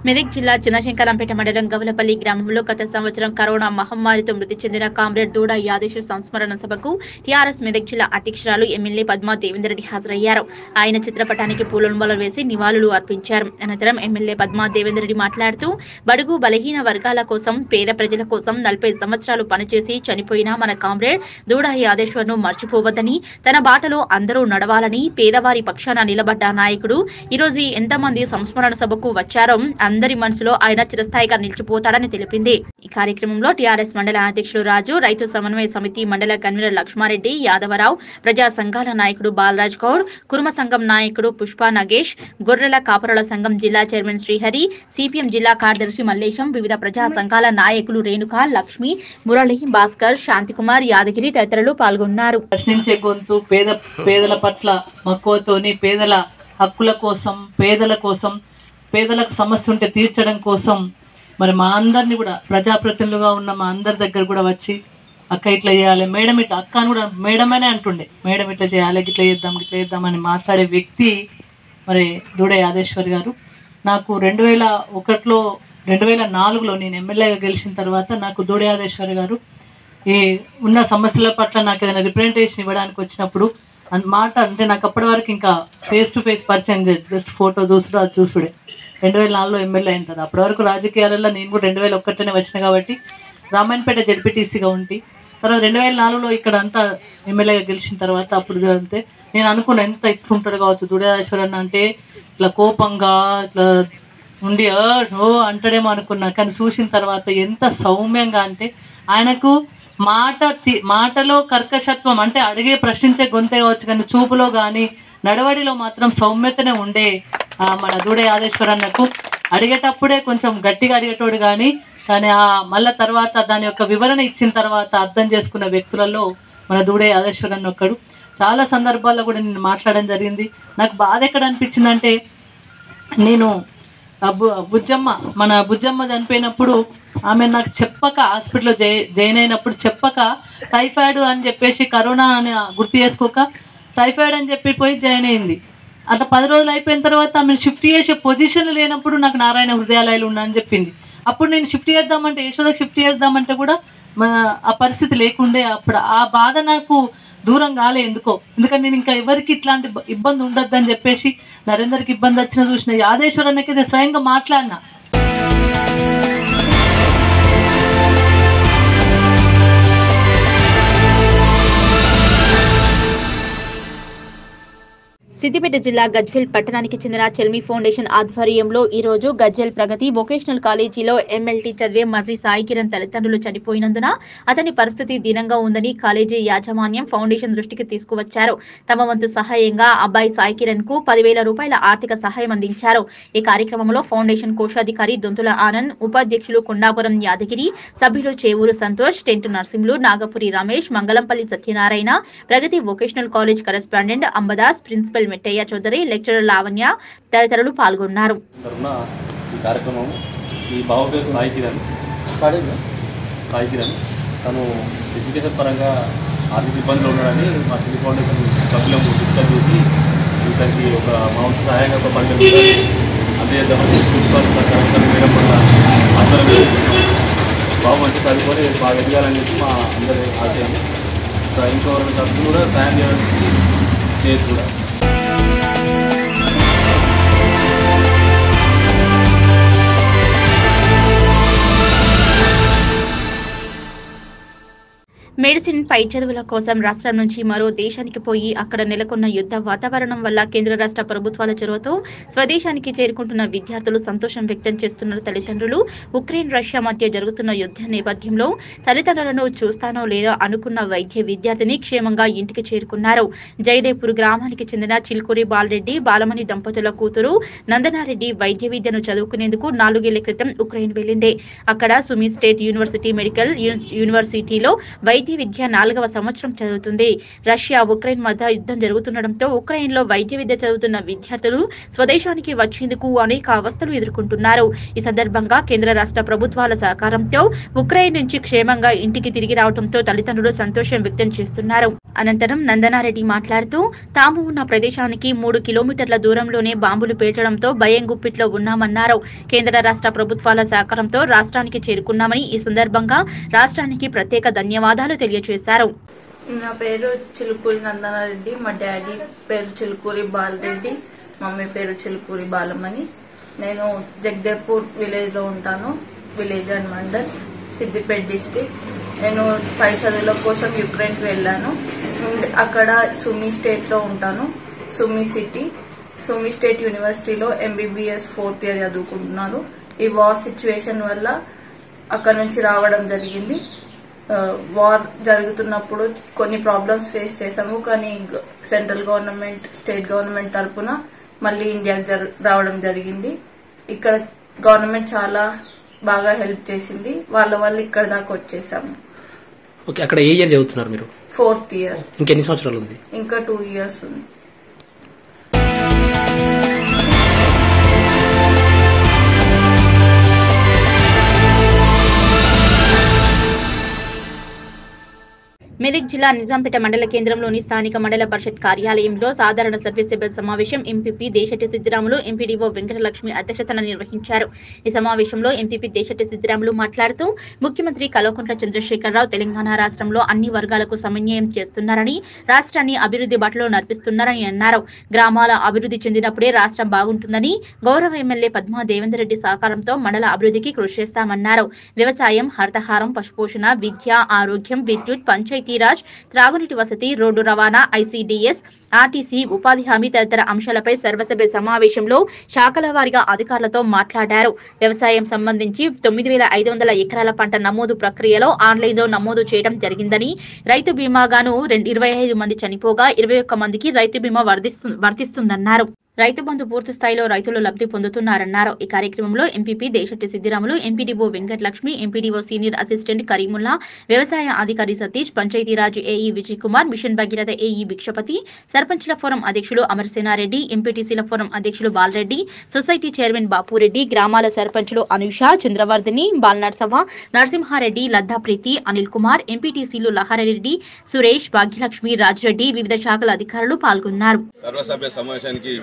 మెదక్ జిల్లా చిన్నశంకరంపేట మండలం గవలపల్లి గ్రామంలో గత సంవత్సరం కరోనా మహమ్మారితో మృతి చెందిన కామ్రేడ్ దూడ యాదేశ్వర్ సంస్మరణ సభకు టీఆర్ఎస్ మెదక్ జిల్లా అధ్యక్షురాలు ఎమ్మెల్యే పద్మా దేవేందర్రెడ్డి హాజరయ్యారు ఆయన చిత్రపటానికి పూలమాలలు వేసి నివాళులు అర్పించారు అనంతరం ఎమ్మెల్యే పద్మా దేవేందర్రెడ్డి మాట్లాడుతూ బడుగు బలహీన వర్గాల కోసం పేద ప్రజల కోసం నలభై సంవత్సరాలు పనిచేసి చనిపోయిన మన కామ్రేడ్ దూడ యాదేశ్వర్ ను మర్చిపోవద్దని తన బాటలో అందరూ నడవాలని పేదవారి పక్షాన నిలబడ్డ నాయకుడు ఈరోజు ఎంతమంది సంస్మరణ సభకు వచ్చారో అందరి మనసులో ఆయన చిరస్థాయిగా నిలిచిపోతాడని తెలిపింది ఈ కార్యక్రమంలో టీఆర్ఎస్ మండల అధ్యక్షుడు రాజు రైతు సమన్వయ సమితి మండల కన్వీనర్ లక్ష్మారెడ్డి యాదవరావు ప్రజా సంఘాల నాయకుడు బాలరాజ్ గౌడ్ కుర్మ సంఘం నాయకుడు పుష్ప నగేష్ గొర్రెల కాపురల సంఘం జిల్లా చైర్మన్ శ్రీహరి సిపిఎం జిల్లా కార్యదర్శి మల్లేశం వివిధ ప్రజా సంఘాల నాయకులు రేణుక లక్ష్మి మురళి భాస్కర్ శాంతికుమార్ యాదగిరి తదితరులు పాల్గొన్నారు ప్రశ్నించే గొంతు పేద పేదల పట్ల మక్కువతోని పేదల హక్కుల కోసం పేదల కోసం పేదలకు సమస్య ఉంటే తీర్చడం కోసం మరి మా అందరిని కూడా ప్రజాప్రతినిధులుగా ఉన్న మా అందరి దగ్గర కూడా వచ్చి అక్క ఇట్లా చేయాలి మేడం ఇట్లా అక్క అని కూడా మేడమనే అంటుండే మేడం ఇట్లా చేయాలి ఇట్లా చేద్దాం ఇట్లా చేద్దాం అని మాట్లాడే వ్యక్తి మరి దూడే యాదేశ్వర్ గారు నాకు రెండు వేల ఒకటిలో రెండు వేల నాలుగులో నేను ఎమ్మెల్యేగా గెలిచిన తర్వాత నాకు దూడే యాదేశ్వర్ గారు ఈ ఉన్న సమస్యల పట్ల నాకు ఏదైనా రిప్రజెంటేషన్ ఇవ్వడానికి వచ్చినప్పుడు అన్ మాట అంటే నాకు అప్పటి వరకు ఇంకా ఫేస్ టు ఫేస్ పరిచయం చేయదు జస్ట్ ఫోటో చూసుడు అది చూసుడే రెండు వేల నాలుగులో ఎమ్మెల్యే అయిన తర్వాత అప్పటి వరకు రాజకీయాలలో నేను కూడా రెండు వేల ఒకటినే వచ్చిన కాబట్టి రామాయణపేట జడ్పీటీసీగా ఉండి తర్వాత రెండు వేల నాలుగులో ఇక్కడ అంతా ఎమ్మెల్యేగా గెలిచిన తర్వాత అప్పుడు అంతే నేను అనుకున్నా ఎంత ఇట్లుంటాడు కావచ్చు దుర్యాశ్వరన్ అంటే ఇట్లా కోపంగా ఇట్లా ఉండి "ఆ, ఓ అంటాడేమో అనుకున్నా కానీ చూసిన తర్వాత ఎంత సౌమ్యంగా అంటే ఆయనకు మాట తి- మాటలో కర్కశత్వం అంటే అడిగే ప్రశ్నించే గొంతే కావచ్చు కానీ చూపులో కానీ నడవడిలో మాత్రం సౌమ్యతనే ఉండే ఆ, మన దూడే ఆదేశ్వరన్నకు అడిగేటప్పుడే కొంచెం గట్టిగా అడిగేటోడు కానీ కానీ ఆ మళ్ళా తర్వాత దాని యొక్క వివరణ ఇచ్చిన తర్వాత అర్థం చేసుకున్న వ్యక్తులలో మన దూడే ఆదేశ్వరన్న ఒక్కడు చాలా సందర్భాల్లో కూడా నేను మాట్లాడడం జరిగింది నాకు బాధ ఎక్కడ అనిపించిందంటే నేను ఆ బు- బుజ్జమ్మ మన బుజ్జమ్మ చనిపోయినప్పుడు ఆమె నాకు చెప్పక హాస్పిటల్లో జై జాయిన్ అయినప్పుడు చెప్పక టైఫాయిడ్ అని చెప్పేసి కరోనా అని గుర్తు చేసుకోక టైఫాయిడ్ అని చెప్పి పోయి జాయిన్ అయింది అట్లా పది రోజులు అయిపోయిన తర్వాత ఆమె షిఫ్ట్ చేసే పొజిషన్ లేనప్పుడు నాకు నారాయణ హృదయాలయాలు ఉన్నా అని చెప్పింది అప్పుడు నేను షిఫ్ట్ చేద్దామంటే యశోదకి షిఫ్ట్ చేద్దామంటే కూడా మన ఆ పరిస్థితి లేకుండే అప్పుడు ఆ బాధ నాకు దూరం కాలే ఎందుకో ఎందుకంటే నేను ఇంకా ఎవరికి ఇట్లాంటి బ- ఇబ్బంది ఉండద్దు అని చెప్పేసి నరేందర్కి ఇబ్బంది వచ్చినా చూసిన యాదేశ్వరన్నకి స్వయంగా మాట్లాడినా సిద్దిపేట జిల్లా గజ్వేల్ పట్టణానికి చెందిన చెల్మి ఫౌండేషన్ ఆధ్వర్యంలో ఈ రోజు గజ్వేల్ ప్రగతి వొకేషనల్ కాలేజీలో ఎమ్మెల్టీ చదివే మర్రి సాయి కిరణ్ తల్లిదండ్రులు చనిపోయినందున అతని పరిస్థితి దీనంగా ఉందని కాలేజీ యాజమాన్యం ఫౌండేషన్ దృష్టికి తీసుకువచ్చారు తమ వంతు సహాయంగా అబ్బాయి సాయి కిరణ్ కు పదివేల రూపాయల ఆర్థిక సహాయం అందించారు ఈ కార్యక్రమంలో ఫౌండేషన్ కోశాధికారి దొంతుల ఆనంద్ ఉపాధ్యక్షులు కొండాపురం యాదగిరి సభ్యులు Chevuru Santosh Tentu Narsimhulu Nagapuri Ramesh Mangalampalli Satyanarayana Pragathi vocational college correspondent Ambadas principal Mettaiah Chowdary lecturer Lavanya తదితరులు పాల్గొన్నారు తరఫున ఈ కార్యక్రమం ఈ బావ పేరు సాయి కిరణ్ సాయి కిరణ్ తను ఎడ్యుకేషన్ పరంగా ఆర్థిక ఇబ్బందులు ఉన్నాడని మా చిన్ని ఫౌండేషన్ సభ్యులను డిస్కస్ చేసి ఇతనికి ఒక మా వంతు సహాయంగా ఒక పన్నెండు రూపాయలు అందజేద్దామని ప్రిన్సిపాల్ కలెక్టర్ మేడం వల్ల అందరం బాబు మంచి చదువుకొని బాగా ఎదగాలని చెప్పి మా అందరి ఆశయం ఇంకా ఇంకో రెండు సభ్యులు కూడా సాయం చేయడానికి చేయొచ్చు కూడా మెడిసిన్ పై చదువుల కోసం రాష్ట్రం నుంచి మరో దేశానికి పోయి అక్కడ నెలకొన్న యుద్ధ వాతావరణం వల్ల కేంద్ర రాష్ట్ర ప్రభుత్వాల చొరవతో స్వదేశానికి చేరుకుంటున్న విద్యార్థులు సంతోషం వ్యక్తం చేస్తున్న తల్లిదండ్రులు ఉక్రెయిన్ రష్యా మధ్య జరుగుతున్న యుద్ధ నేపథ్యంలో తల్లిదండ్రులను చూస్తానో లేదో అనుకున్న వైద్య విద్యార్థిని క్షేమంగా ఇంటికి చేరుకున్నారు జయదేవ్పూర్ గ్రామానికి చెందిన చిల్కూరి బాలరెడ్డి బాలమణి దంపతుల కూతురు నందనారెడ్డి వైద్య విద్యను చదువుకునేందుకు నాలుగేళ్ల క్రితం ఉక్రెయిన్ వెళ్ళింది అక్కడ సుమి స్టేట్ యూనివర్సిటీ మెడికల్ యూనివర్సిటీలో వైద్య వైద్య విద్య నాలుగవ సంవత్సరం చదువుతుంది రష్యా ఉక్రెయిన్ మధ్య యుద్ధం జరుగుతుండటంతో ఉక్రెయిన్ లో వైద్య విద్య చదువుతున్న విద్యార్థులు స్వదేశానికి వచ్చేందుకు అనేక అవస్థలు ఎదుర్కొంటున్నారు ఈ సందర్భంగా కేంద్ర రాష్ట్ర ప్రభుత్వాల సహకారంతో ఉక్రెయిన్ నుంచి క్షేమంగా ఇంటికి తిరిగి రావడంతో తల్లిదండ్రులు సంతోషం వ్యక్తం చేస్తున్నారు అనంతరం నందనారెడ్డి మాట్లాడుతూ తాము ఉన్న ప్రదేశానికి మూడు కిలోమీటర్ల దూరంలోనే బాంబులు పేల్చడంతో భయం గుప్పిట్లో ఉన్నామన్నారు కేంద్ర రాష్ట్ర ప్రభుత్వాల సహకారంతో రాష్ట్రానికి చేరుకున్నామని ఈ సందర్భంగా రాష్ట్రానికి ప్రత్యేక ధన్యవాదాలు తెలియజేశారు నా పేరు చిలుకూరి నందనారెడ్డి మా డాడీ పేరు చిలుకూరి బాలరెడ్డి మమ్మీ పేరు చిలుకూరి బాలమణి నేను జగదేవ్పూర్ విలేజ్ లో ఉంటాను village and mandal Siddipet district నేను పై చదువుల కోసం యుక్రెయిన్కి వెళ్ళాను ఉండ్- అక్కడ సుమి స్టేట్ లో ఉంటాను సుమి సిటీ సుమి స్టేట్ యూనివర్సిటీలో ఎంబీబీఎస్ ఫోర్త్ ఇయర్ చదువుకుంటున్నాను ఈ వార్ సిచ్యువేషన్ వల్ల అక్కడ నుంచి రావడం జరిగింది ఆ, వార్ జరుగుతున్నప్పుడు కొన్ని ప్రాబ్లమ్స్ ఫేస్ చేసాము కానీ గ- సెంట్రల్ గవర్నమెంట్ స్టేట్ గవర్నమెంట్ తరపున మళ్ళీ ఇండియాకి జర- రావడం జరిగింది ఇక్కడ గవర్నమెంట్ చాలా బాగా హెల్ప్ చేసింది వాళ్ళ వల్ల ఇక్కడ దాకా వచ్చేసాము ఓకే అక్కడ ఏ ఇయర్ చదువుతున్నారు మీరు ఫోర్త్ ఇయర్ ఇంకెన్ని సంవత్సరాలు ఉంది ఇంకా టూ ఇయర్స్ ఉంది మెదక్ జిల్లా నిజాంపేట మండల కేంద్రంలోని స్థానిక మండల పరిషత్ కార్యాలయంలో సాధారణ సర్వీస్ సభ్యుల సమావేశం ఎంపీపీ దేశటి సిద్దిరాములు ఎంపీడీఓ వెంకటలక్ష్మి అధ్యక్షతన నిర్వహించారు ఈ సమావేశంలో ఎంపీపీ దేశటి సిద్దిరాములు మాట్లాడుతూ ముఖ్యమంత్రి కల్వకుంట్ల చంద్రశేఖరరావు తెలంగాణ రాష్ట్రంలో అన్ని వర్గాలకు సమన్వయం చేస్తున్నారని రాష్ట్రాన్ని అభివృద్ధి బాటలో నడిపిస్తున్నారని అన్నారు గ్రామాల అభివృద్ధి చెందినప్పుడే రాష్ట్రం బాగుంటుందని గౌరవ ఎమ్మెల్యే పద్మా దేవేందర్ రెడ్డి సహకారంతో మండల అభివృద్ధికి కృషి చేస్తామన్నారు వ్యవసాయం హరితహారం పశుపోషణ విద్య ఆరోగ్యం విద్యుత్ పంచాయతీరాజ్ త్రాగునీటి వసతి రోడ్డు రవాణా ఐసీడీఎస్ ఆర్టీసీ ఉపాధి హామీ తదితర అంశాలపై సర్వసభ్య సమావేశంలో శాఖల వారీగా అధికారులతో మాట్లాడారు వ్యవసాయం సంబంధించి తొమ్మిది వేల ఐదు వందల ఎకరాల పంట నమోదు ప్రక్రియలో ఆన్లైన్లో నమోదు చేయడం జరిగిందని రైతు బీమాగాను రెండు ఇరవై ఐదు మంది చనిపోగా ఇరవై ఒక్క మందికి రైతు బీమా వర్ధిస్తు వర్తిస్తుందన్నారు రైతు బంధు పూర్తి స్థాయిలో రైతులు లబ్ధి పొందుతున్నారన్నారు ఈ కార్యక్రమంలో MPP Deshetti Siddiramulu MPDO Venkatalakshmi MPDO senior assistant Kareemullah వ్యవసాయ అధికారి Satish Panchayati Raj AE Vijay Kumar mission Bhagiratha AE Bhikshapathi సర్పంచ్ల ఫోరం అధ్యక్షులు అమరసేనారెడ్డి ఎంపీటీసీల ఫోరం అధ్యక్షులు బాలరెడ్డి సొసైటీ చైర్మన్ బాపురెడ్డి గ్రామాల సర్పంచులు అనుష చంద్రవర్ధిని బాలనర్సవ నరసింహారెడ్డి లద్దా ప్రీతి అనిల్ కుమార్ ఎంపీటీసీలు లహారెడ్డి సురేష్ భాగ్యలక్ష్మి రాజిరెడ్డి వివిధ శాఖల అధికారులు పాల్గొన్నారు సర్వసభ్య సమావేశానికి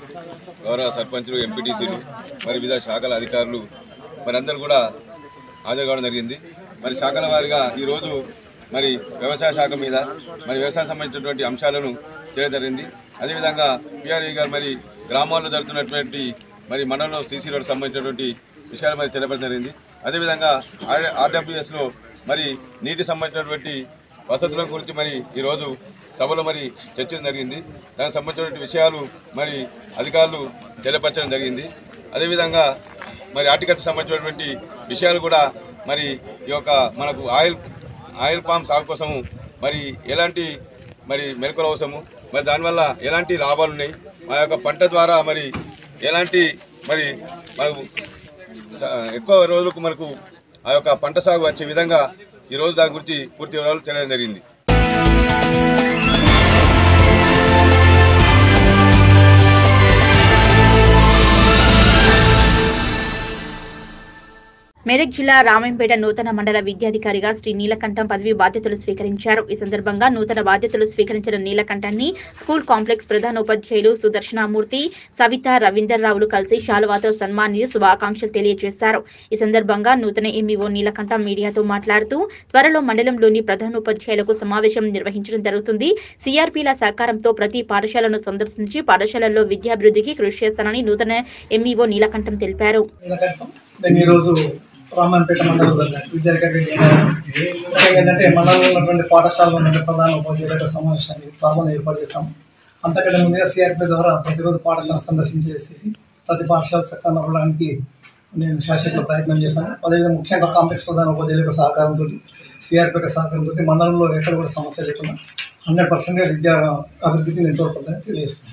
గౌరవ సర్పంచులు ఎంపీటీసీలు మరి వివిధ శాఖల అధికారులు మరి అందరూ కూడా హాజరు కావడం జరిగింది మరి శాఖల వారిగా ఈరోజు మరి వ్యవసాయ శాఖ మీద మరి వ్యవసాయం సంబంధించినటువంటి అంశాలను చేయడం జరిగింది అదేవిధంగా పిఆర్ఈ గారు మరి గ్రామాల్లో జరుగుతున్నటువంటి మరి మండలంలో సీసీ రోడ్ సంబంధించినటువంటి విషయాలు మరి తెలపడం జరిగింది అదేవిధంగా ఆర్ ఆర్డబ్ల్యూఎస్లో మరి నీటి సంబంధించినటువంటి వసతుల గురించి మరి ఈరోజు సభలో మరి చర్చ జరిగింది దానికి సంబంధించినటువంటి విషయాలు మరి అధికారులు తెలియపరచడం జరిగింది అదేవిధంగా మరి హార్టికల్చర్ సంబంధించినటువంటి విషయాలు కూడా మరి ఈ యొక్క మనకు ఆయిల్ ఆయిల్ పామ్ సాగు కోసము మరి ఎలాంటి మరి మెలకులు అవసరము మరి దానివల్ల ఎలాంటి లాభాలు ఉన్నాయి మా యొక్క పంట ద్వారా మరి ఎలాంటి మరి మనకు స- ఎక్కువ రోజులకు మనకు ఆ యొక్క పంట సాగు వచ్చే విధంగా ఈ రోజు దాని గురించి పూర్తి వివరాలు తెలియడం జరిగింది మెదక్ జిల్లా రామంపేట నూతన మండల విద్యాధికారిగా శ్రీ నీలకంఠం పదవి బాధ్యతలు స్వీకరించారు ఈ సందర్భంగా నూతన బాధ్యతలు స్వీకరించిన నీలకంఠాన్ని స్కూల్ కాంప్లెక్స్ ప్రధానోపాధ్యాయులు సుదర్శనమూర్తి సవిత రవీందర్ రావులు కలిసి శాలువాతో సన్మానించి శుభాకాంక్షలు తెలియజేశారు ఈ సందర్భంగా నూతన ఎంఈఓ నీలకంఠం మీడియాతో మాట్లాడుతూ త్వరలో మండలంలోని ప్రధానోపాధ్యాయులకు సమావేశం నిర్వహించడం జరుగుతుంది సిఆర్పీల సహకారంతో ప్రతి పాఠశాలను సందర్శించి పాఠశాలల్లో విద్యాభివృద్ధికి కృషి చేస్తానని నూతన ఎంఈఓ నీలకంఠం తెలిపారు ఎందుకంటే నేను ఈరోజు రామాయణపేట మండలం విద్యాధికారి ముఖ్యంగా ఏంటంటే మండలంలో ఉన్నటువంటి పాఠశాలలో ఉన్నటువంటి ప్రధాన ఉపాధ్యాయుల సమావేశాన్ని త్వరలో ఏర్పాటు చేస్తాం అంతకంటే ముందుగా సిఆర్పి ద్వారా ప్రతిరోజు పాఠశాల సందర్శించేసి ప్రతి పాఠశాల చక్కగా నడవడానికి నేను శాశ్వత ప్రయత్నం చేస్తాను అదేవిధంగా ముఖ్యంగా కాంప్లెక్స్ ప్రధాన ఉపాధ్యాయుల యొక్క సహకారంతో సిఆర్పి యొక్క సహకారంతో మండలంలో ఎక్కడ కూడా సమస్య లేకుండా హండ్రెడ్ పర్సెంట్గా విద్యా అభివృద్ధికి నేను తోడ్పడతానని తెలియజేస్తాను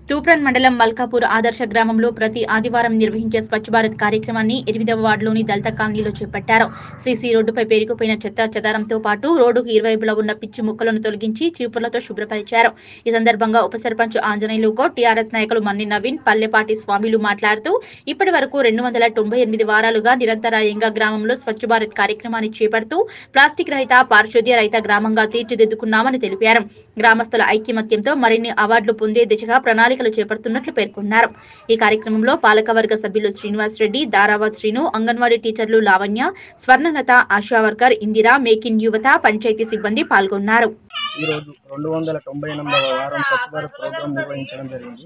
తూప్రన్ మండలం మల్కాపూర్ ఆదర్శ గ్రామంలో ప్రతి ఆదివారం నిర్వహించే స్వచ్ఛ భారత్ కార్యక్రమాన్ని ఎనిమిదవ వార్డులోని దళిత కాలనీలో చేపట్టారు సీసీ రోడ్డుపై పేరుకుపోయిన చెత్త చెదారంతో పాటు రోడ్డుకు ఇరువైపులా ఉన్న పిచ్చి ముక్కలను తొలగించి చీపుర్లతో శుభ్రపరిచారు ఈ సందర్భంగా ఉప సర్పంచ్ ఆంజనేయులు గౌడ్ టీఆర్ఎస్ నాయకులు మన్ని నవీన్ పల్లెపాటి స్వామిలు మాట్లాడుతూ ఇప్పటి వరకు రెండు వందల తొంభై ఎనిమిది వారాలుగా నిరంతరాయంగా గ్రామంలో స్వచ్ఛ భారత్ కార్యక్రమాన్ని చేపడుతూ ప్లాస్టిక్ రహిత పారిశుద్ధ్య రహిత గ్రామంగా తీర్చిదిద్దుకున్నామని తెలిపారు గ్రామస్తుల ఐక్యమత్యంతో మరిన్ని అవార్డులు పొందే దిశగా ప్రణాళికలు చేపడుతున్నట్లు పేర్కొన్నారు ఈ కార్యక్రమంలో పాలకవర్గ సభ్యులు శ్రీనివాస్ రెడ్డి దారావత్ శ్రీను అంగన్వాడీ టీచర్లు Lavanya Swarnalatha ASHA worker Indira make in యువత పంచాయతీ సిబ్బంది పాల్గొన్నారు ఈరోజు రెండు వందల తొంభై ఎనిమిదవ వారం స్వచ్ఛ భారత్ ప్రోగ్రాం నిర్వహించడం జరిగింది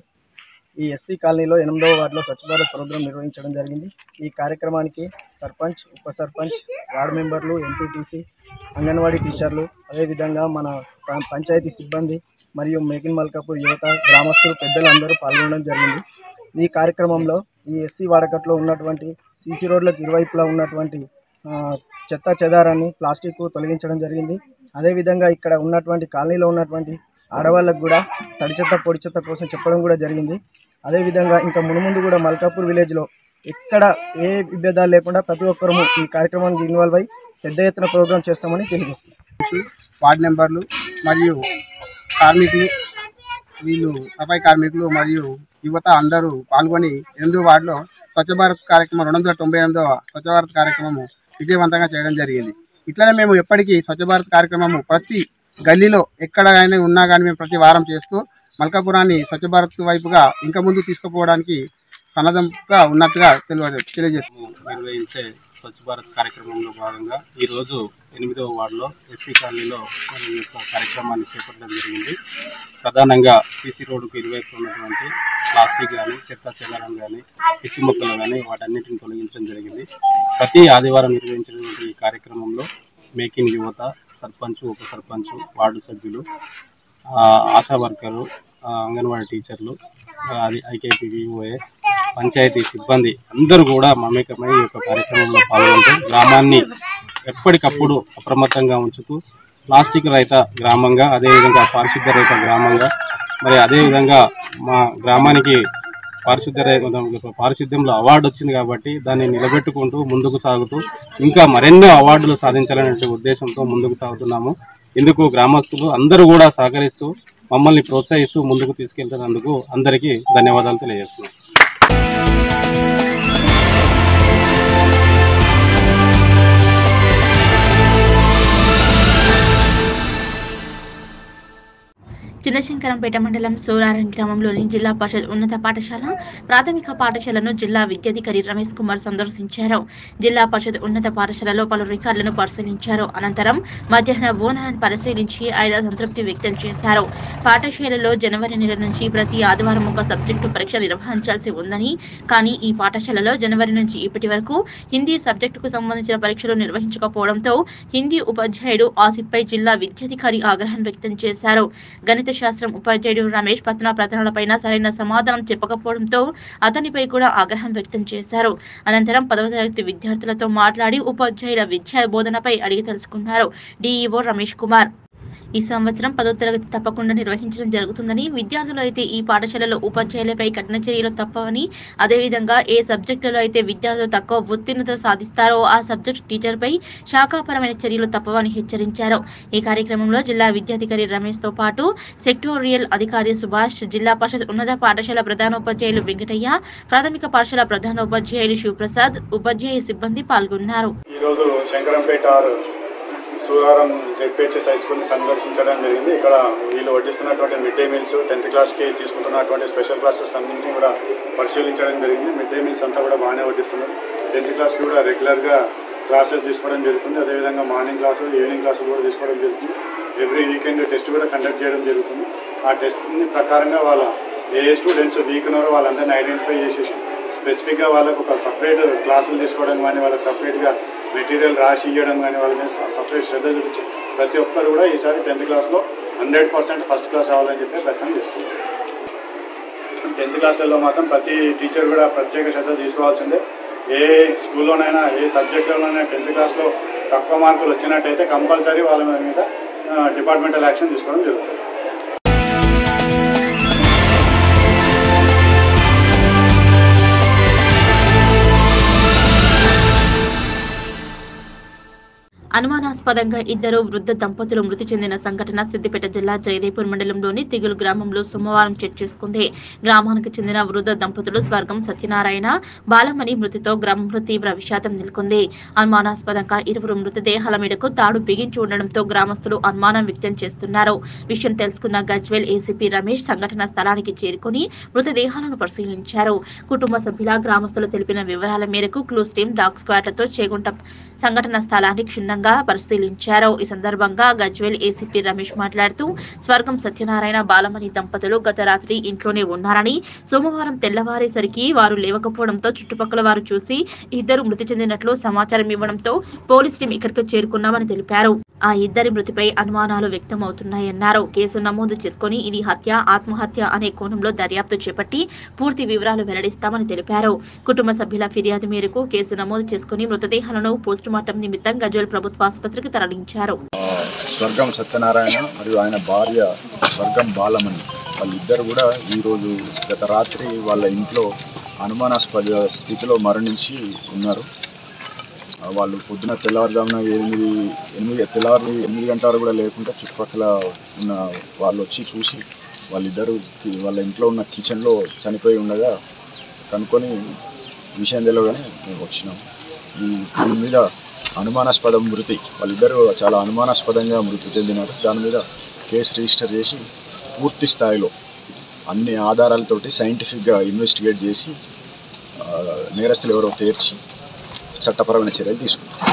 ఈ ఎస్సీ కాలనీలో ఎనిమిదవ వార్డులో స్వచ్ఛ భారత్ ప్రోగ్రాం నిర్వహించడం జరిగింది ఈ కార్యక్రమానికి సర్పంచ్ ఉప సర్పంచ్ వార్డు మెంబర్లు ఎంపీటీసీ అంగన్వాడీ టీచర్లు అదేవిధంగా మన పం- పంచాయతీ సిబ్బంది మరియు మేకిన్ మల్కాపూర్ యువత గ్రామస్తులు పెద్దలు అందరూ పాల్గొనడం జరిగింది ఈ కార్యక్రమంలో ఈ ఎస్సీ వాడకట్లో ఉన్నటువంటి సీసీ రోడ్లకు ఇరువైపులా ఉన్నటువంటి ఆ, చెత్త చెదారాన్ని ప్లాస్టిక్ తొలగించడం జరిగింది అదేవిధంగా ఇక్కడ ఉన్నటువంటి కాలనీలో ఉన్నటువంటి ఆడవాళ్ళకు కూడా తడి చెత్త పొడి చెత్త కోసం చెప్పడం కూడా జరిగింది అదేవిధంగా ఇంకా మునుముందు కూడా మల్కాపూర్ విలేజ్లో ఎక్కడ ఏ విభేదాలు లేకుండా ప్రతి ఒక్కరూ ఈ కార్యక్రమానికి ఇన్వాల్వ్ అయ్యి పెద్ద ఎత్తున ప్రోగ్రామ్ చేస్తామని తెలియజేస్తున్నాం వార్డు మెంబర్లు మరియు కార్మికులు వీళ్ళు సఫాయి కార్మికులు మరియు యువత అందరూ పాల్గొని ఎనిమిదో వార్డులో స్వచ్ఛ భారత్ కార్యక్రమం రెండు వందల తొంభై ఎనిమిదవ స్వచ్ఛ భారత్ కార్యక్రమము విజయవంతంగా చేయడం జరిగింది ఇట్లనే మేము ఎప్పటికీ స్వచ్ఛ భారత్ కార్యక్రమము ప్రతి గల్లీలో ఎక్కడ కానీ ఉన్నా కానీ మేము ప్రతి వారం చేస్తూ మల్కాపురాన్ని స్వచ్ఛ భారత్ వైపుగా ఇంకా ముందు తీసుకుపోవడానికి సన్నద్ధంగా ఉన్నట్టుగా తెలియ తెలియజేస్తున్నాం నిర్వహించే స్వచ్ఛ భారత్ కార్యక్రమంలో భాగంగా ఈరోజు ఎనిమిదవ వార్డులో ఎస్సీ కాలనీలో మన ఈ యొక్క కార్యక్రమాన్ని చేపట్టడం జరిగింది ప్రధానంగా సీసీ రోడ్డుకు ఇరువైపు ఉన్నటువంటి ప్లాస్టిక్ కానీ చెత్త చెదారం కానీ పిచ్చి మొక్కలు కానీ వాటన్నిటిని తొలగించడం జరిగింది ప్రతి ఆదివారం నిర్వహించినటువంటి ఈ కార్యక్రమంలో మేకింగ్ యువత సర్పంచ్ ఉప సర్పంచ్ వార్డు సభ్యులు ఆ, ఆశా వర్కర్లు ఆ, అంగన్వాడీ టీచర్లు ఆ, అది ఐకేపీవీఓఏ పంచాయతీ సిబ్బంది అందరూ కూడా మమేకమై ఈ యొక్క కార్యక్రమంలో పాల్గొంటూ గ్రామాన్ని ఎప్పటికప్పుడు అప్రమత్తంగా ఉంచుతూ ప్లాస్టిక్ రహిత గ్రామంగా అదేవిధంగా పారిశుద్ధ రహిత గ్రామంగా మరి అదేవిధంగా మా గ్రామానికి పారిశుద్ధ్య రహిత- పారిశుద్ధ్యంలో అవార్డు వచ్చింది కాబట్టి దాన్ని నిలబెట్టుకుంటూ ముందుకు సాగుతూ ఇంకా మరెన్నో అవార్డులు సాధించాలనే ఉద్దేశంతో ముందుకు సాగుతున్నాము ఇందుకు గ్రామస్తులు అందరూ కూడా సహకరిస్తూ మమ్మల్ని ప్రోత్సహిస్తూ ముందుకు తీసుకెళ్తున్నందుకు అందరికీ ధన్యవాదాలు తెలియజేస్తున్నాం చిన్నశంకరంపేట మండలం సోరారం గ్రామంలోని జిల్లా పరిషత్ ఉన్నత పాఠశాల ప్రాథమిక పాఠశాలను జిల్లా విద్యాధికారి రమేష్ కుమార్ సందర్శించారు జిల్లా పరిషత్ ఉన్నత పాఠశాలలో పలు రికార్డులను పరిశీలించారు అనంతరం మధ్యాహ్న బోనాలను పరిశీలించి ఆయన సంతృప్తి వ్యక్తం చేశారు పాఠశాలలో జనవరి నెల నుంచి ప్రతి ఆదివారం ఒక సబ్జెక్టు పరీక్ష నిర్వహించాల్సి ఉందని కానీ ఈ పాఠశాలలో జనవరి నుంచి ఇప్పటి వరకు హిందీ సబ్జెక్టుకు సంబంధించిన పరీక్షలు నిర్వహించకపోవడంతో హిందీ ఉపాధ్యాయుడు ఆసిఫ్పై జిల్లా విద్యాధికారి ఆగ్రహం వ్యక్తం చేశారు గణిత శాస్త్రం ఉపాధ్యాయుడు రమేష్ పత్న ప్రశ్నలపైన సరైన సమాధానం చెప్పకపోవడంతో అతనిపై కూడా ఆగ్రహం వ్యక్తం చేశారు అనంతరం పదవ తరగతి విద్యార్థులతో మాట్లాడి ఉపాధ్యాయుల విద్యా బోధనపై అడిగి తెలుసుకున్నారు డిఈఓ రమేష్ కుమార్ ఈ సంవత్సరం పదో తరగతి తప్పకుండా నిర్వహించడం జరుగుతుందని విద్యార్థులు అయితే ఈ పాఠశాలలో ఉపాధ్యాయులపై కఠిన చర్యలు తప్పవని అదేవిధంగా ఏ సబ్జెక్టులలో అయితే విద్యార్థులు తక్కువ ఉత్తీర్ణత సాధిస్తారో ఆ సబ్జెక్టు టీచర్పై శాఖాపరమైన చర్యలు తప్పవని హెచ్చరించారు ఈ కార్యక్రమంలో జిల్లా విద్యాధికారి రమేష్ తో పాటు సెక్టోరియల్ అధికారి సుభాష్ జిల్లా పరిషత్ ఉన్నత పాఠశాల ప్రధానోపాధ్యాయులు వెంకటయ్య ప్రాథమిక పాఠశాల ప్రధానోపాధ్యాయులు శివప్రసాద్ ఉపాధ్యాయ సిబ్బంది పాల్గొన్నారు ఈరోజు శంకరంపేట సూరారం జెడ్పిహెచ్ఎస్ హై స్కూల్ని సందర్శించడం జరిగింది ఇక్కడ వీళ్ళు వడ్డిస్తున్నటువంటి మిడ్ డే మీల్స్ టెన్త్ క్లాస్కి తీసుకుంటున్నటువంటి స్పెషల్ క్లాసెస్ అన్నింటినీ కూడా పరిశీలించడం జరిగింది మిడ్ డే మీల్స్ అంతా కూడా బాగానే వడ్డిస్తున్నారు టెన్త్ క్లాస్కి కూడా రెగ్యులర్గా క్లాసెస్ తీసుకోవడం జరుగుతుంది అదేవిధంగా మార్నింగ్ క్లాసు ఈవినింగ్ క్లాసు కూడా తీసుకోవడం జరుగుతుంది ఎవ్రీ వీకెండ్ టెస్ట్ కూడా కండక్ట్ చేయడం జరుగుతుంది ఆ టెస్ట్ ప్రకారంగా వాళ్ళ ఏ స్టూడెంట్స్ వీక్ ఉన్నారో వాళ్ళందరినీ ఐడెంటిఫై చేసేసి స్పెసిఫిక్గా వాళ్ళకు ఒక సపరేట్ క్లాసులు తీసుకోవడం కానీ వాళ్ళకి సపరేట్గా మెటీరియల్ రాసి ఇవ్వడం కానీ వాళ్ళ మీద సపరేట్ శ్రద్ధ చూపించి ప్రతి ఒక్కరు కూడా ఈసారి టెన్త్ క్లాస్లో హండ్రెడ్ పర్సెంట్ ఫస్ట్ క్లాస్ అవ్వాలని చెప్పి ప్రయత్నం చేస్తున్నారు టెన్త్ క్లాస్లలో మాత్రం ప్రతి టీచర్ కూడా ప్రత్యేక శ్రద్ధ తీసుకోవాల్సిందే ఏ స్కూల్లోనైనా ఏ సబ్జెక్టులోనైనా టెన్త్ క్లాస్లో తక్కువ మార్కులు వచ్చినట్టయితే కంపల్సరీ వాళ్ళ మీద డిపార్ట్మెంటల్ యాక్షన్ తీసుకోవడం జరుగుతుంది అనుమానాస్పదంగా ఇద్దరు వృద్ధ దంపతులు మృతి చెందిన సంఘటన సిద్దిపేట జిల్లా జయదేపూర్ మండలంలోని తిగులు గ్రామంలో సోమవారం చోటు చేసుకుంది గ్రామానికి చెందిన వృద్ధ దంపతులు స్వర్గం సత్యనారాయణ బాలమణి మృతితో గ్రామంలో తీవ్ర విషాదం నెలకొంది అనుమానాస్పదంగా ఇరువురు మృతదేహాల మీదకు తాడు బిగించి ఉండడంతో గ్రామస్తులు అనుమానం వ్యక్తం చేస్తున్నారు విషయం తెలుసుకున్న గజ్వేల్ ఏసీపీ రమేష్ సంఘటన స్థలానికి చేరుకుని మృతదేహాలను పరిశీలించారు కుటుంబ సభ్యుల గ్రామస్తులు తెలిపిన వివరాల మేరకు క్లూస్ టీం డాగ్ స్క్వాడ్లతో చేగుంట సంఘటన స్థలాన్ని క్షుణ్ణంగా పరిశీలించారు ఈ సందర్భంగా గజ్వేల్ ఏసీపీ రమేష్ మాట్లాడుతూ స్వర్గం సత్యనారాయణ బాలమణి దంపతులు గత రాత్రి ఇంట్లోనే ఉన్నారని సోమవారం తెల్లవారేసరికి వారు లేవకపోవడంతో చుట్టుపక్కల వారు చూసి ఇద్దరు మృతి చెందినట్లు సమాచారం ఇవ్వడంతో పోలీస్ టీం ఇక్కడికి చేరుకున్నామని తెలిపారు ఆ ఇద్దరి మృతిపై అనుమానాలు వ్యక్తమవుతున్నాయన్నారు కేసు నమోదు చేసుకుని ఇది హత్య ఆత్మహత్య అనే కోణంలో దర్యాప్తు చేపట్టి పూర్తి వివరాలు వెల్లడిస్తామని తెలిపారు కుటుంబ సభ్యుల ఫిర్యాదు మేరకు కేసు నమోదు చేసుకుని మృతదేహాలను పోస్టుమార్టం నిమిత్తం గజ్వేల్ ప్రభుత్వ ఆసుపత్రికి తరలించారు స్వర్గం సత్యనారాయణ మరియు ఆయన భార్య స్వర్గం బాలమణి వాళ్ళిద్దరు కూడా ఈరోజు గత రాత్రి వాళ్ళ ఇంట్లో అనుమానాస్పద స్థితిలో మరణించి ఉన్నారు ఆ, వాళ్ళు పొద్దున తెల్లవారుజామున ఎనిమిది ఎనిమిది తెల్లవారు ఎనిమిది గంటల వరకు కూడా లేకుండా చుట్టుపక్కల ఉన్న వాళ్ళు వచ్చి చూసి వాళ్ళిద్దరు కి- వాళ్ళ ఇంట్లో ఉన్న కిచెన్లో చనిపోయి ఉండగా కనుక్కొని విషయం తెలియగానే మేము వచ్చినాం ఈ దీని మీద అనుమానాస్పద మృతి వాళ్ళిద్దరూ చాలా అనుమానాస్పదంగా మృతి చెందినారు దాని మీద కేసు రిజిస్టర్ చేసి పూర్తి స్థాయిలో అన్ని ఆధారాలతోటి సైంటిఫిక్గా ఇన్వెస్టిగేట్ చేసి ఆ, నేరస్తులు ఎవరో తేర్చి చట్టపరమైన చర్యలు తీసుకుంటారు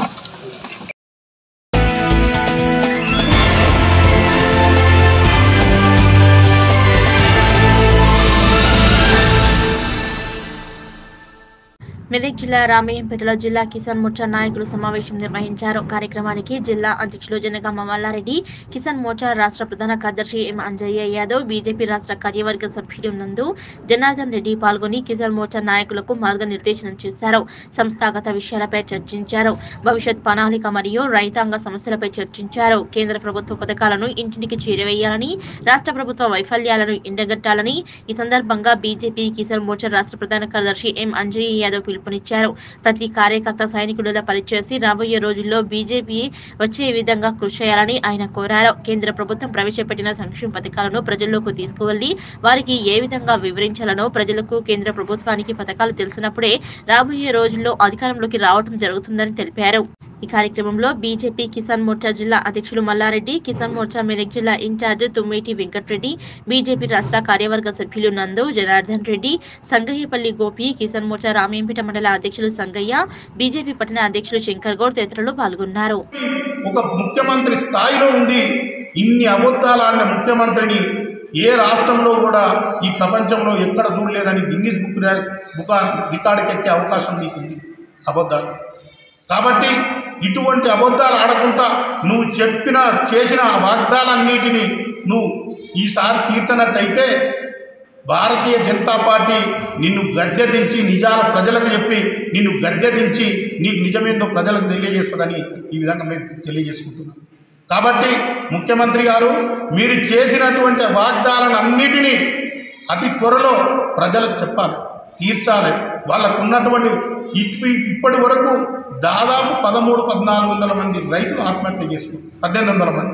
మెదక్ జిల్లా రామయ్యంపేటలో జిల్లా కిసాన్ మోర్చా నాయకులు సమావేశం నిర్వహించారు కార్యక్రమానికి జిల్లా అధ్యక్షులు జనగామ మల్లారెడ్డి కిసాన్ మోర్చా రాష్ట్ర ప్రధాన కార్యదర్శి ఎం అంజయ్య యాదవ్ బీజేపీ రాష్ట్ర కార్యవర్గ సభ్యులు నందు జనార్దన్ రెడ్డి పాల్గొని కిసాన్ మోర్చా నాయకులకు మార్గనిర్దేశనం చేశారు సంస్థాగత విషయాలపై చర్చించారు భవిష్యత్ ప్రణాళిక మరియు రైతాంగ సమస్యలపై చర్చించారు కేంద్ర ప్రభుత్వ పథకాలను ఇంటింటికి చేరవేయాలని రాష్ట్ర ప్రభుత్వ వైఫల్యాలను ఎండగట్టాలని ఈ సందర్భంగా బీజేపీ కిసాన్ మోర్చా రాష్ట్ర ప్రధాన కార్యదర్శి ఎం అంజయ్య యాదవ్ పిలుపునిచ్చారు ప్రతి కార్యకర్త సైనికుడిలా పనిచేసి రాబోయే రోజుల్లో బీజేపీ వచ్చే విధంగా కృషి చేయాలని ఆయన కోరారు కేంద్ర ప్రభుత్వం ప్రవేశపెట్టిన సంక్షేమ పథకాలను ప్రజల్లోకి తీసుకువెళ్లి వారికి ఏ విధంగా వివరించాలనో ప్రజలకు కేంద్ర ప్రభుత్వానికి పథకాలు తెలిసినప్పుడే రాబోయే రోజుల్లో అధికారంలోకి రావడం జరుగుతుందని తెలిపారు ఈ కార్యక్రమంలో బీజేపీ కిసాన్ మోర్చా జిల్లా అధ్యక్షులు మల్లారెడ్డి కిసాన్ మోర్చా మెదక్ జిల్లా ఇన్ఛార్జ్ తుమ్మేటి వెంకటరెడ్డి బీజేపీ రాష్ట్ర కార్యవర్గ సభ్యులు నందు జనార్దన్ రెడ్డి సంగయ్యపల్లి గోపి కిసాన్ మోర్చా రామేంపేట మండల అధ్యక్షులు సంగయ్య బీజేపీ పట్టణ అధ్యక్షులు శంకర్ గౌడ్ తదితరులు పాల్గొన్నారు ఒక ముఖ్యమంత్రి స్థాయిలో ఉండి ఇన్ని అబద్ధాలు ఆడిన ముఖ్యమంత్రిని ఏ రాష్ట్రంలో కూడా ఈ ప్రపంచంలో ఎక్కడ చూడలేదని గిన్నీస్ బుక్ రా- బుక్ రికార్డుకి ఎక్కే అవకాశం నీకు ఉంది అబద్ధాలు కాబట్టి ఇటువంటి అబద్ధాలు ఆడకుండా నువ్వు చెప్పిన చేసిన ఆ వాగ్దాలన్నిటినీ నువ్వు ఈసారి తీర్చనట్టయితే భారతీయ జనతా పార్టీ నిన్ను గద్దె దించి నిజాల ప్రజలకు చెప్పి నిన్ను గద్దె దించి నీకు నిజమేందో ప్రజలకు తెలియజేస్తుందని ఈ విధంగా మేము తెలియజేసుకుంటున్నాం కాబట్టి ముఖ్యమంత్రి గారు మీరు చేసినటువంటి వాగ్దానాలు అన్నిటినీ అతి త్వరలో ప్రజలకు చెప్పాలి తీర్చాలి వాళ్ళకు ఉన్నటువంటి ఇప్పు ఇప్పటి వరకు దాదాపు పదమూడు పద్నాలుగు వందల మంది రైతులు ఆత్మహత్య చేసుకున్నారు పద్దెనిమిది వందల మంది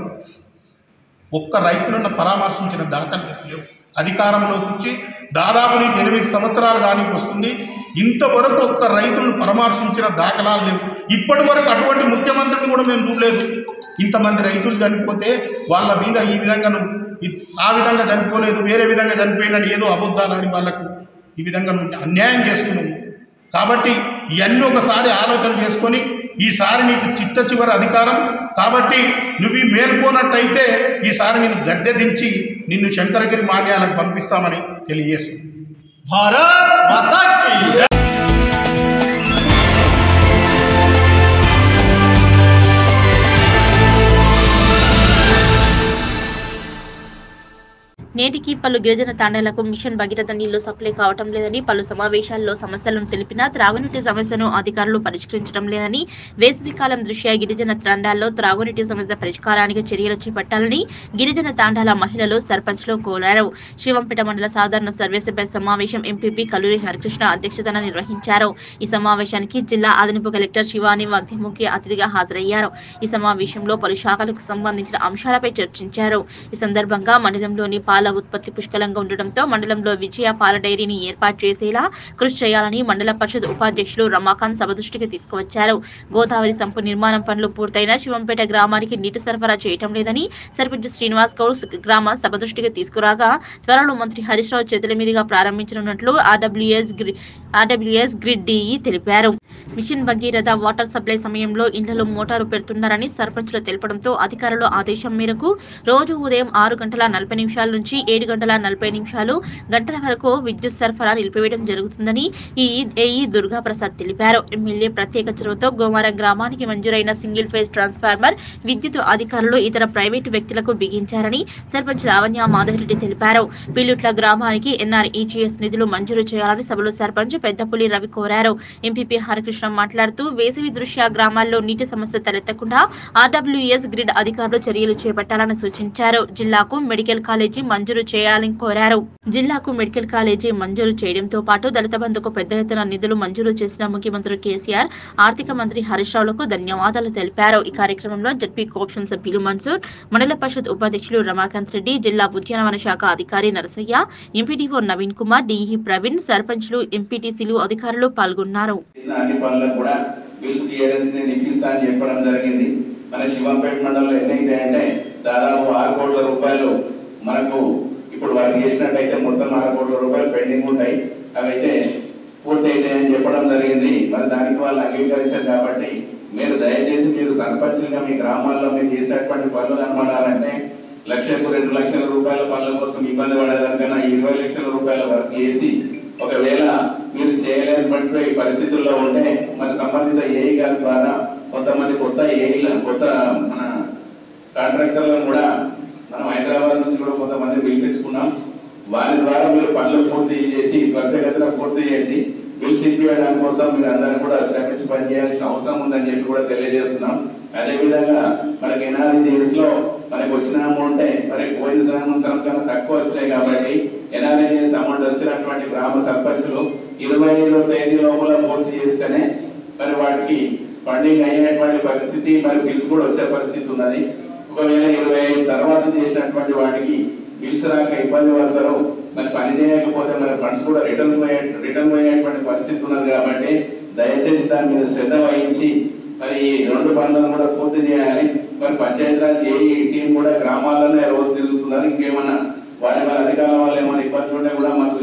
ఒక్క రైతులను పరామర్శించిన దాఖలు లేవు అధికారంలోకి వచ్చి దాదాపు నీకు ఎనిమిది సంవత్సరాలు కానీ వస్తుంది ఇంతవరకు ఒక్క రైతులను పరామర్శించిన దాఖలాలు లేవు ఇప్పటి వరకు అటువంటి ముఖ్యమంత్రిని కూడా మేము చూడలేదు ఇంతమంది రైతులు చనిపోతే వాళ్ళ మీద ఈ విధంగా నువ్వు ఇ- ఆ విధంగా చనిపోలేదు వేరే విధంగా చనిపోయినని ఏదో అబద్ధాలని వాళ్ళకు ఈ విధంగా నువ్వు అన్యాయం చేస్తున్నావు కాబట్టి ఇవన్నీ ఒకసారి ఆలోచన చేసుకొని ఈసారి నీకు చిట్ట చివరి అధికారం కాబట్టి నువ్వు ఈ మేల్కోనట్టయితే ఈసారి నేను గద్దె దించి నిన్ను శంకరగిరి మాన్యాలకు పంపిస్తామని తెలియజేస్తుంది భారత్ మాతాకి నేటికి పలు గిరిజన తాండాలకు మిషన్ భగీరథ నీళ్లు సప్లై కావటం లేదని పలు సమావేశాల్లో సమస్యలను తెలిపినా త్రాగునీటి సమస్యను అధికారులు పరిష్కరించడం లేదని వేసవికాలం దృష్ట్యా గిరిజన తాండాల్లో త్రాగునీటి సమస్య పరిష్కారానికి చర్యలు చేపట్టాలని గిరిజన తాండాల మహిళలు సర్పంచ్లు కోరారు శివంపేట మండల సాధారణ సర్వేసభ్య సమావేశం ఎంపీపీ కల్లూరి హరికృష్ణ అధ్యక్షతన నిర్వహించారు ఈ సమావేశానికి జిల్లా అదనపు కలెక్టర్ శివాని వాగ్ది ముఖ్య అతిథిగా హాజరయ్యారు ఈ సమావేశంలో పలు శాఖలకు సంబంధించిన అంశాలపై చర్చించారు ఈ సందర్భంగా మండలంలోని పాల ఉత్పత్తి పుష్కలంగా ఉండడంతో మండలంలో విజయ పాల డైరీని ఏర్పాటు చేసేలా కృషి చేయాలని మండల పరిషత్ ఉపాధ్యక్షులు రమాకాంత్ సభ దృష్టికి తీసుకువచ్చారు గోదావరి సంపు నిర్మాణం పనులు పూర్తయిన శివంపేట గ్రామానికి నీటి సరఫరా చేయటం లేదని సర్పంచ్ శ్రీనివాస్ గౌడ్ గ్రామ సభ దృష్టికి తీసుకురాగా త్వరలో మంత్రి హరీష్ రావు చేతుల మీదుగా ప్రారంభించనున్నట్లు ఆర్డబ్ల్యూఎస్ ఆర్డబ్ల్యూఎస్ గ్రిడ్ డిఈ తెలిపారు మిషన్ భగీరథ వాటర్ సప్లై సమయంలో ఇళ్లలో మోటారు పెడుతున్నారని సర్పంచ్లు తెలపడంతో అధికారుల ఆదేశం మేరకు రోజు ఉదయం ఆరు గంటల నలభై నిమిషాల నుంచి ఏడు గంటల నలభై నిమిషాలు గంటల వరకు విద్యుత్ సరఫరా నిలిపివేయడం జరుగుతుందని ఈ ఏఈ దుర్గా ప్రసాద్ తెలిపారు ఎమ్మెల్యే ప్రత్యేక చొరవతో గోమారం గ్రామానికి మంజూరైన సింగిల్ ఫేజ్ ట్రాన్స్ఫార్మర్ విద్యుత్ అధికారులు ఇతర ప్రైవేటు వ్యక్తులకు బిగించారని సర్పంచ్ లావణ్య మాధవరెడ్డి తెలిపారు పిల్లుట్ల గ్రామానికి ఎన్ఆర్ఈజీఎస్ నిధులు మంజూరు చేయాలని సభలో సర్పంచ్ పెద్దపులి రవి కోరారు ఎంపీపీ హరికృష్ణ మాట్లాడుతూ వేసవి దృష్ట్యా గ్రామాల్లో నీటి సమస్య తలెత్తకుండా ఆర్డబ్ల్యూఎస్ గ్రిడ్ అధికారులు చర్యలు చేపట్టాలని సూచించారు జిల్లాకు మెడికల్ కాలేజీ మంజూరు చేయాలని కోరారు జిల్లాకు మెడికల్ కాలేజీ మంజూరు చేయడంతో పాటు దళిత బంధుకు పెద్ద ఎత్తున నిధులు మంజూరు చేసిన ముఖ్యమంత్రి కేసీఆర్ ఆర్థిక మంత్రి హరీష్ రావులకు ధన్యవాదాలు తెలిపారు ఈ కార్యక్రమంలో జడ్పీ కోఆప్షన్ సభ్యులు మన్సూర్ మండల పరిషత్ ఉపాధ్యక్షులు రమాకాంత్ రెడ్డి జిల్లా ఉద్యానవన శాఖ అధికారి నరసయ్య ఎంపీడీఓ నవీన్ కుమార్ డిఈ ప్రవీణ్ సర్పంచ్లు ఎంపీటీసీలు అధికారులు పాల్గొన్నారు చేసిన అన్ని పనులకు కూడా బిల్స్ క్లియరెన్స్ నేను ఇప్పిస్తా అని చెప్పడం జరిగింది మన శివంపేట మండలంలో ఎన్ని అంటే దాదాపు ఆరు కోట్ల రూపాయలు మనకు ఇప్పుడు వారికి చేసినట్టయితే మొత్తం ఆరు కోట్ల రూపాయలు పెండింగ్ ఉంటాయి అవైతే పూర్తి అవుతాయని చెప్పడం జరిగింది మరి దానికి వాళ్ళు అంగీకరించారు కాబట్టి మీరు దయచేసి మీరు సర్పంచ్లుగా మీ గ్రామాల్లో మీరు చేసినటువంటి పనులు కనబడాలంటే లక్షకు రెండు లక్షల రూపాయల పనుల కోసం ఇబ్బంది పడేదానికన్నా ఇరవై లక్షల రూపాయల వరకు చేసి ఒకవేళ మీరు చేయలేనటువంటి పరిస్థితుల్లో ఉంటే మన సంబంధిత ఏఈ గారి ద్వారా కొంతమంది కొత్త ఏఈ కొత్త మన కాంట్రాక్టర్లను కూడా మనం హైదరాబాద్ నుంచి కూడా కొంతమంది పిలిపించుకున్నాం వారి ద్వారా మీరు పనులు పూర్తి చేసి త్వరితగతిన పూర్తి చేసి బిల్స్ ఇప్పించడానికి కోసం మీరు అందరూ కూడా శ్రమించి పనిచేయాల్సిన అవసరం ఉందని చెప్పి కూడా తెలియజేస్తున్నాం అదేవిధంగా మనకి ఎన్ఆర్జీఎస్ లో మనకి వచ్చిన అమౌంట్ మరి పోయిన సంవత్సరం కన్నా తక్కువ వచ్చినాయి కాబట్టి ఎన్ఆర్జీఎస్ అమౌంట్ వచ్చినటువంటి గ్రామ సర్పంచులు ఇరవై ఐదో తేదీ లోపల పూర్తి చేస్తేనే మరి వాటికి ఫండింగ్ అయ్యేటువంటి పరిస్థితి మరి బిల్స్ కూడా వచ్చే పరిస్థితి ఉన్నది ఒకవేళ ఇరవై ఐదు తర్వాత చేసినటువంటి వాటికి బిల్స్ రాక ఇబ్బంది పడతారు మరి పని చేయకపోతే మరి ఫండ్స్ కూడా రిటర్న్స్ రిటర్న్ పోయేటువంటి పరిస్థితి ఉన్నది కాబట్టి దయచేసి దాని మీద శ్రద్ధ వహించి మరి ఈ రెండు పనులను కూడా పూర్తి చేయాలి మరి పంచాయతీరాజ్ ఏ టీం కూడా గ్రామాల్లోనే రోజు తిరుగుతున్నారు ఇంకేమన్నా వారి వారి అధికారుల వల్ల ఏమైనా ఇబ్బందులు ఉంటే కూడా మనకు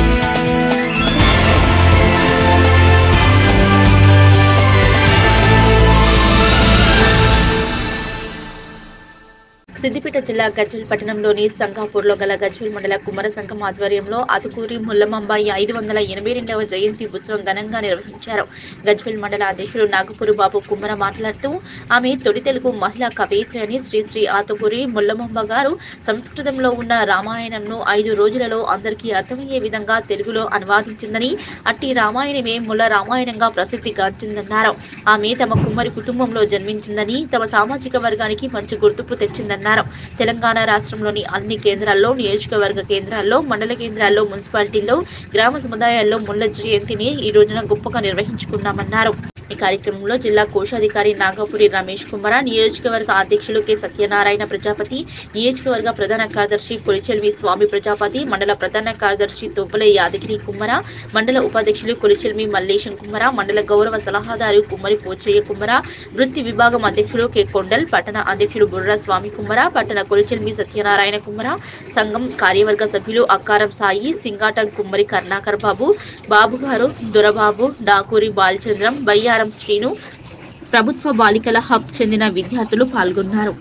సిద్దిపేట జిల్లా గజ్వెల్ పట్టణంలోని సంగాపూర్లో గల గజ్వెల్ మండల కుమార సంఘం ఆధ్వర్యంలో అతుకూరి ముల్లమంబాయి ఐదు వందల ఎనభై రెండవ జయంతి ఉత్సవం ఘనంగా నిర్వహించారు గజ్వెల్ మండల అధ్యక్షుడు నాగపూరు బాబు కుమ్మర మాట్లాడుతూ ఆమె తొలి తెలుగు మహిళా కవయిత్రి అని శ్రీ శ్రీ ఆతుకూరి ముల్లమంబ గారు సంస్కృతంలో ఉన్న రామాయణంను ఐదు రోజులలో అందరికీ అర్థమయ్యే విధంగా తెలుగులో అనువాదించిందని అట్టి రామాయణమే ముల్ల రామాయణంగా ప్రసిద్ధిగాంచిందన్నారు ఆమె తమ కుమ్మరి కుటుంబంలో జన్మించిందని తమ సామాజిక వర్గానికి మంచి గుర్తింపు తెచ్చిందన్నారు తెలంగాణ రాష్ట్రంలోని అన్ని కేంద్రాల్లో నియోజకవర్గ కేంద్రాల్లో మండల కేంద్రాల్లో మున్సిపాలిటీల్లో గ్రామ సముదాయాల్లో ముల్ల జయంతిని ఈ రోజున గొప్పగా నిర్వహించుకున్నామన్నారు ఈ కార్యక్రమంలో జిల్లా కోశాధికారి నాగపురి రమేష్ కుమార నియోజకవర్గ అధ్యక్షులు కె సత్యనారాయణ ప్రజాపతి నియోజకవర్గ ప్రధాన కార్యదర్శి కొలిచెల్వి స్వామి ప్రజాపతి మండల ప్రధాన కార్యదర్శి తొవ్వల యాదగిరి కుమ్మర మండల ఉపాధ్యక్షులు కొలిచెల్మి మల్లేశం కుమ్మర మండల గౌరవ సలహాదారు కుమ్మరి పోచయ్య కుమ్మర వృత్తి విభాగం అధ్యక్షులు కె కొండల్ పట్టణ అధ్యక్షులు బుర్ర స్వామి కుమ్మర పట్టణ కొలిచెల్మి సత్యనారాయణ కుమ్మర సంఘం కార్యవర్గ సభ్యులు అక్కారం సాయి సింగాటం కుమ్మరి కర్ణాకర్ బాబు బాబు గారు దొరబాబు డాకూరి బాలచంద్రం బయ్యారం శ్రీను ప్రభుత్వ బాలికల హబ్ చెందిన విద్యార్థులు పాల్గొన్నారు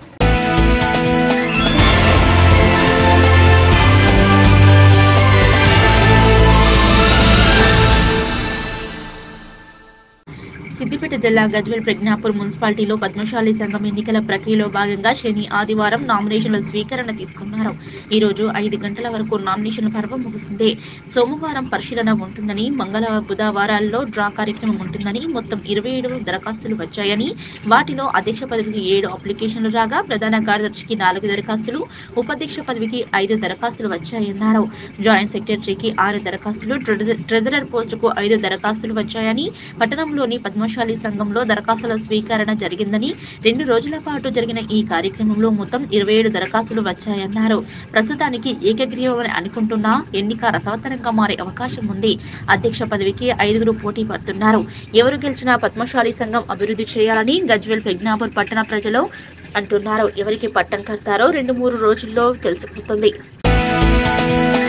సిద్దిపేట జిల్లా గజ్వేల్ ప్రజ్ఞాపూర్ మున్సిపాలిటీలో పద్మశాలి సంఘం ఎన్నికల ప్రక్రియలో భాగంగా శని ఆదివారం నామినేషన్ల స్వీకరణ తీసుకున్నారు ఈ రోజు ఐదు గంటల వరకు నామినేషన్ పర్వం ముగిసింది సోమవారం పరిశీలన ఉంటుందని మంగళ బుధవారాల్లో డ్రా కార్యక్రమం ఉంటుందని మొత్తం ఇరవై ఏడు దరఖాస్తులు వచ్చాయని వాటిలో అధ్యక్ష పదవికి ఏడు అప్లికేషన్లు రాగా ప్రధాన కార్యదర్శికి నాలుగు దరఖాస్తులు ఉపాధ్యక్ష పదవికి ఐదు దరఖాస్తులు వచ్చాయన్నారు జాయింట్ సెక్రటరీకి ఆరు దరఖాస్తులు ట్రెజ- ట్రెజరర్ పోస్టుకు ఐదు దరఖాస్తులు వచ్చాయని పట్టణంలోని పద్మశాలి సంఘంలో దరఖాస్తుల స్వీకరణ జరిగిందని రెండు రోజుల పాటు జరిగిన ఈ కార్యక్రమంలో మొత్తం ఇరవై ఏడు దరఖాస్తులు వచ్చాయన్నారు ప్రస్తుతానికి ఏకగ్రీవమని అనుకుంటున్నా ఎన్నిక రసవత్తరంగా మారే అవకాశం ఉంది అధ్యక్ష పదవికి ఐదుగురు పోటీ పడుతున్నారు ఎవరు గెలిచినా పద్మశాలి సంఘం అభివృద్ధి చేయాలని గజ్వేల్ ప్రజ్ఞాపూర్ పట్టణ ప్రజలు అంటున్నారు ఎవరికి పట్టం కడతారో రెండు మూడు రోజుల్లో తెలిసిపోతుంది